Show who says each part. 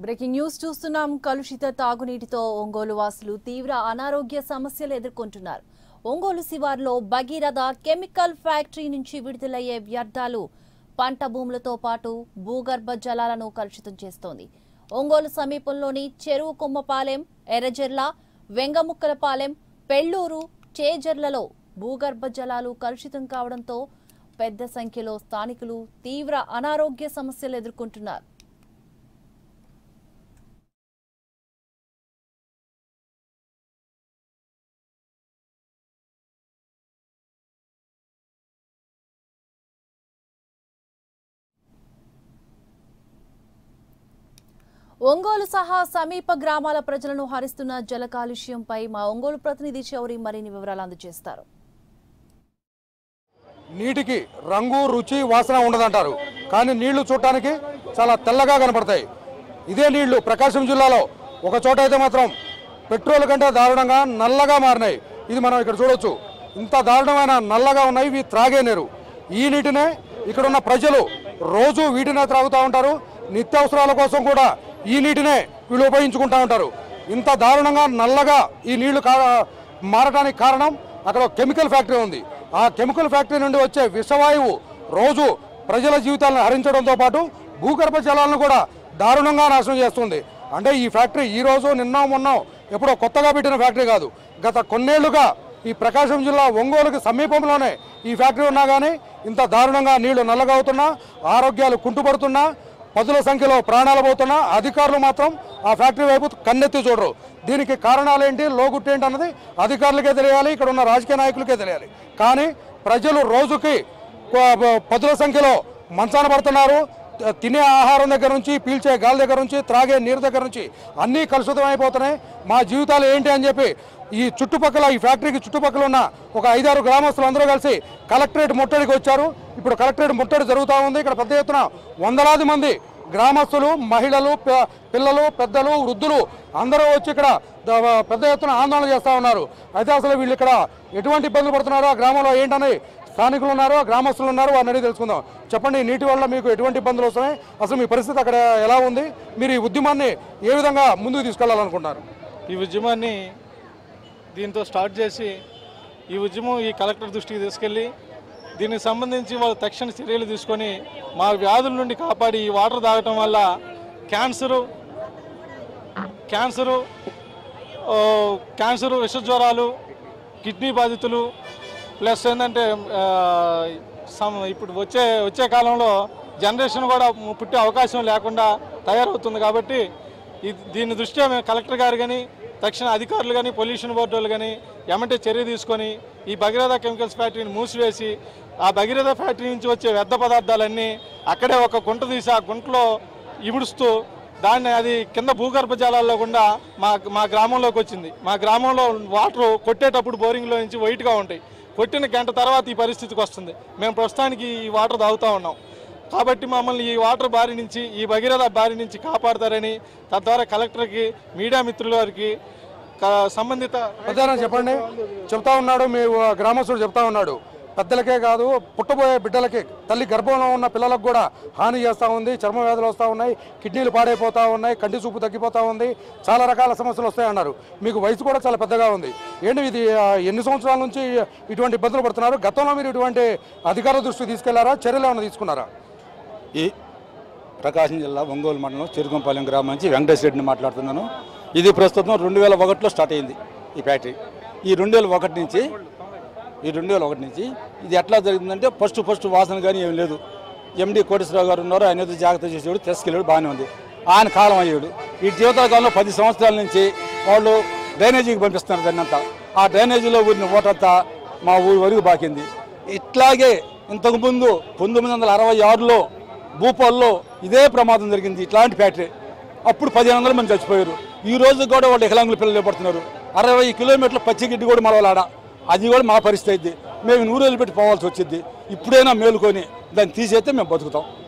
Speaker 1: breaking news చూస్తున్నాం కలుషిత తాగునీటితో ఒంగోలు వాసులు తీవ్ర అనారోగ్య సమస్యలు ఎదుర్కొంటున్నారు ఒంగోలు శివార్లో భగీరథ కెమికల్ ఫ్యాక్టరీ నుంచి విడుదలయ్యే వ్యర్థాలు పంట భూములతో పాటు భూగర్భ జలాలను కలుషితం చేస్తోంది ఒంగోలు సమీపంలోని చెరువు కొమ్మపాలెం ఎర్రజెర్ల వెంగముక్కలపాలెం పెళ్లూరు చేజర్లలో భూగర్భ జలాలు కలుషితం కావడంతో పెద్ద సంఖ్యలో స్థానికులు తీవ్ర అనారోగ్య సమస్యలు ఎదుర్కొంటున్నారు ఒంగోలు సహా సమీప గ్రామాల ప్రజలను హరిస్తున్న జల కాలుష్యంపై మా ఒంగోలు ప్రతినిధి చౌరి మరిన్ని వివరాలు అందజేస్తారు
Speaker 2: నీటికి రంగు రుచి వాసన ఉండదంటారు కానీ నీళ్లు చూడటానికి చాలా తెల్లగా కనపడతాయి ఇదే నీళ్లు ప్రకాశం జిల్లాలో ఒక చోట అయితే మాత్రం పెట్రోల్ కంటే దారుణంగా నల్లగా మారినాయి ఇది మనం ఇక్కడ చూడొచ్చు ఇంత దారుణమైన నల్లగా ఉన్నాయి ఇవి త్రాగే నీరు ఈ నీటినే ఇక్కడ ఉన్న ప్రజలు రోజు వీటినే త్రాగుతూ ఉంటారు నిత్యావసరాల కోసం కూడా ఈ నీటినే వీళ్ళు ఉపయోగించుకుంటూ ఉంటారు ఇంత దారుణంగా నల్లగా ఈ నీళ్లు కా మారడానికి కారణం అక్కడ ఒక కెమికల్ ఫ్యాక్టరీ ఉంది ఆ కెమికల్ ఫ్యాక్టరీ నుండి వచ్చే విషవాయువు రోజు ప్రజల జీవితాలను హరించడంతో పాటు భూగర్భ జలాలను కూడా దారుణంగా నాశనం చేస్తుంది అంటే ఈ ఫ్యాక్టరీ ఈ రోజు నిన్న మొన్న ఎప్పుడో కొత్తగా పెట్టిన ఫ్యాక్టరీ కాదు గత కొన్నేళ్లుగా ఈ ప్రకాశం జిల్లా ఒంగోలుకి సమీపంలోనే ఈ ఫ్యాక్టరీ ఉన్నా కానీ ఇంత దారుణంగా నీళ్లు నల్లగా అవుతున్నా ఆరోగ్యాలు కుంటుపడుతున్నా పదుల సంఖ్యలో ప్రాణాలు పోతున్నా అధికారులు మాత్రం ఆ ఫ్యాక్టరీ వైపు కన్నెత్తి చూడరు దీనికి కారణాలు ఏంటి లోగుట్టు ఏంటి అన్నది అధికారులకే తెలియాలి ఇక్కడ ఉన్న రాజకీయ నాయకులకే తెలియాలి కానీ ప్రజలు రోజుకి ప- పదుల సంఖ్యలో మంచాన పడుతున్నారు త- తినే ఆహారం దగ్గర నుంచి పీల్చే గాలి దగ్గర నుంచి త్రాగే నీరు దగ్గర నుంచి అన్నీ కలుషితం అయిపోతున్నాయి మా జీవితాలు ఏంటి అని చెప్పి ఈ చుట్టుపక్కల ఈ ఫ్యాక్టరీకి చుట్టుపక్కల ఉన్న ఒక ఐదారు గ్రామస్తులు అందరూ కలిసి కలెక్టరేట్ ముట్టడికి వచ్చారు ఇప్పుడు కలెక్టరేట్ ముట్టడి జరుగుతూ ఉంది ఇక్కడ పెద్ద ఎత్తున వందలాది మంది గ్రామస్తులు మహిళలు ప- పిల్లలు పెద్దలు వృద్ధులు అందరూ వచ్చి ఇక్కడ ద- పెద్ద ఎత్తున ఆందోళన చేస్తూ ఉన్నారు అయితే అసలు వీళ్ళు ఇక్కడ ఎటువంటి ఇబ్బందులు పడుతున్నారో ఆ గ్రామంలో ఏంటని స్థానికులు ఉన్నారు గ్రామస్తులు ఉన్నారు వారిని అడిగి తెలుసుకుందాం చెప్పండి ఈ నీటి వల్ల మీకు ఎటువంటి ఇబ్బందులు వస్తున్నాయి అసలు మీ పరిస్థితి అక్కడ ఎలా ఉంది మీరు ఈ ఉద్యమాన్ని ఏ విధంగా ముందుకు తీసుకెళ్లాలనుకుంటున్నారు
Speaker 3: ఈ ఉద్యమాన్ని దీంతో స్టార్ట్ చేసి ఈ ఉద్యమం ఈ కలెక్టర్ దృష్టికి తీసుకెళ్ళి దీనికి సంబంధించి వాళ్ళు తక్షణ చర్యలు తీసుకొని మా వ్యాధుల నుండి కాపాడి ఈ వాటర్ తాగటం వల్ల క్యాన్సరు క్యాన్సరు ఓ, క్యాన్సరు విషజ్వరాలు కిడ్నీ బాధితులు ప్లస్ ఏంటంటే ఆ, సమ్- ఇప్పుడు వచ్చే వచ్చే కాలంలో జనరేషన్ కూడా పుట్టే అవకాశం లేకుండా తయారవుతుంది కాబట్టి ఇది దీని దృష్ట్యా మేము కలెక్టర్ గారు కానీ తక్షణ అధికారులు కానీ పొల్యూషన్ బోర్డు వాళ్ళు కానీ ఎమంటే చర్య తీసుకొని ఈ భగీరథ కెమికల్స్ ఫ్యాక్టరీని మూసివేసి ఆ భగీరథ ఫ్యాక్టరీ నుంచి వచ్చే వ్యర్థ పదార్థాలన్నీ అక్కడే ఒక గుంట తీసి ఆ గుంటలో ఇముడుస్తూ దాన్ని అది కింద భూగర్భ జలాల్లో గుండా మా మా గ్రామంలోకి వచ్చింది మా గ్రామంలో వాటర్ కొట్టేటప్పుడు బోరింగ్లో నుంచి వైట్గా ఉంటాయి కొట్టిన గంట తర్వాత ఈ పరిస్థితికి వస్తుంది మేము ప్రస్తుతానికి ఈ వాటర్ తాగుతూ ఉన్నాం కాబట్టి మమ్మల్ని ఈ వాటర్ బారి నుంచి ఈ భగీరథ బారి నుంచి కాపాడతారని తద్వారా కలెక్టర్కి మీడియా మిత్రుల వారికి క- సంబంధిత
Speaker 2: పెద్దనా చెప్పండి చెప్తా ఉన్నాడు మీ ఆ, గ్రామస్తుడు చెప్తా ఉన్నాడు పెద్దలకే కాదు పుట్టబోయే బిడ్డలకి తల్లి గర్భంలో ఉన్న పిల్లలకు కూడా హాని చేస్తూ ఉంది చర్మ వ్యాధులు వస్తూ ఉన్నాయి కిడ్నీలు పాడైపోతూ ఉన్నాయి కంటి చూపు తగ్గిపోతూ ఉంది చాలా రకాల సమస్యలు వస్తాయన్నారు మీకు వయసు కూడా చాలా పెద్దగా ఉంది ఏంటి ఇది ఆ, ఎన్ని సంవత్సరాల నుంచి ఇటువంటి ఇబ్బందులు పడుతున్నారు గతంలో మీరు ఇటువంటి అధికారుల దృష్టికి తీసుకెళ్లారా చర్యలు ఏమైనా తీసుకున్నారా
Speaker 4: ఈ ప్రకాశం జిల్లా ఒంగోలు మండలం చెరుకంపాలెం గ్రామం నుంచి వెంకటేశ్వర రెడ్డిని మాట్లాడుతున్నాను ఇది ప్రస్తుతం రెండు వేల ఒకటిలో స్టార్ట్ అయింది ఈ ఫ్యాక్టరీ ఈ రెండు వేల ఒకటి నుంచి ఈ రెండు వేల ఒకటి నుంచి ఇది ఎట్లా జరిగిందంటే ఫస్ట్ ఫస్ట్ వాసన కానీ ఏం లేదు ఎండి కోటేశ్వరరావు గారు ఉన్నారు ఆయన ఏదో జాగ్రత్త చేసేవాడు తీసుకెళ్ళాడు బాగానే ఉంది ఆయన కాలం అయ్యాడు ఈ జీవితాల కాలంలో పది సంవత్సరాల నుంచి వాళ్ళు డ్రైనేజీకి పంపిస్తున్నారు దాన్ని అంతా ఆ డ్రైనేజీలో ఊరిన ఓటంతా మా ఊరి వరకు బాకింది ఇట్లాగే ఇంతకుముందు పంతొమ్మిది వందల అరవై ఆరులో భూపాల్లో ఇదే ప్రమాదం జరిగింది ఇట్లాంటి ఫ్యాక్టరీ అప్పుడు పదిహేను వందల మంది చచ్చిపోయారు ఈ రోజు కూడా వాళ్ళు వికలాంగుల పిల్లలు పడుతున్నారు అరవై కిలోమీటర్ల పచ్చిగిడ్డి కూడా మలవలాడ అది కూడా మా పరిస్థితి అయింది మేము నూరు పెట్టి పోవాల్సి వచ్చింది ఇప్పుడైనా మేలుకొని దాన్ని తీసేస్తే మేము బతుకుతాం